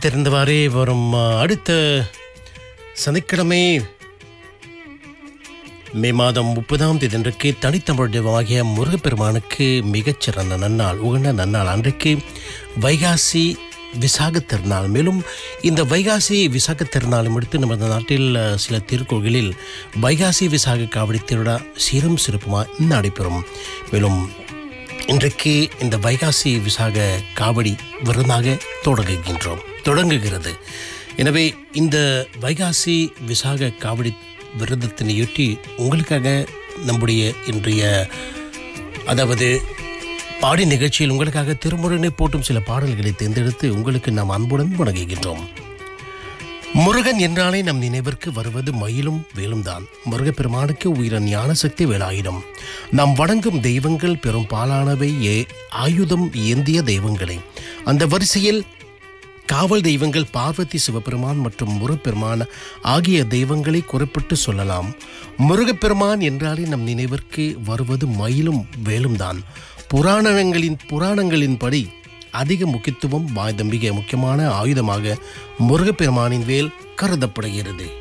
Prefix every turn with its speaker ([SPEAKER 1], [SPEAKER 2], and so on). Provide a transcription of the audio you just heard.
[SPEAKER 1] தெரிந்தவாறே வரும் அ, அடுத்த சனிக்கிழமை மே மாதம் முப்பதாம் தேதியன்றைக்கு தனித்தமிழ் தெய்வமாகிய முருகப்பெருமானுக்கு மிகச்சிறந்த நன்னாள் உகந்த நன்னாள் அன்றைக்கு வைகாசி விசாக திருநாள் மேலும் இந்த வைகாசி விசாக திருநாளும் எடுத்து நமது நாட்டில் அ, சில திருக்கோயிலில் வைகாசி விசாக காவடி திருவிழா சீரும் சிறப்புமாக நடைபெறும் மேலும் இன்றைக்கு இந்த வைகாசி விசாக காவடி விருந்தாக தொடங்குகின்றோம் தொடங்குகிறது எனவே இந்த வைகாசி விசாக காவடி விரதத்தினையொட்டி உங்களுக்காக நம்முடைய இன்றைய அதாவது பாடி நிகழ்ச்சியில் உங்களுக்காக திருமுருகனை போட்டும் சில பாடல்களை தேர்ந்தெடுத்து உங்களுக்கு நாம் அன்புடன் வணங்குகின்றோம் முருகன் என்றாலே நம் நினைவிற்கு வருவது மயிலும் வேலும்தான் முருகப்பெருமானுக்கு உயிர ஞான சக்தி வேலாயுதம் நாம் வணங்கும் தெய்வங்கள் பெரும் பாலானவை ஏ ஆயுதம் ஏந்திய தெய்வங்களே அந்த வரிசையில் காவல் தெய்வங்கள் பார்வதி சிவபெருமான் மற்றும் முருகப்பெருமான் ஆகிய தெய்வங்களை குறிப்பிட்டு சொல்லலாம் முருகப்பெருமான் என்றாலே நம் நினைவிற்கு வருவது மயிலும் வேலும்தான் புராணங்களின் புராணங்களின்படி அதிக முக்கியத்துவம் வாய்ந்த மிக முக்கியமான ஆயுதமாக முருகப்பெருமானின் வேல் கருதப்படுகிறது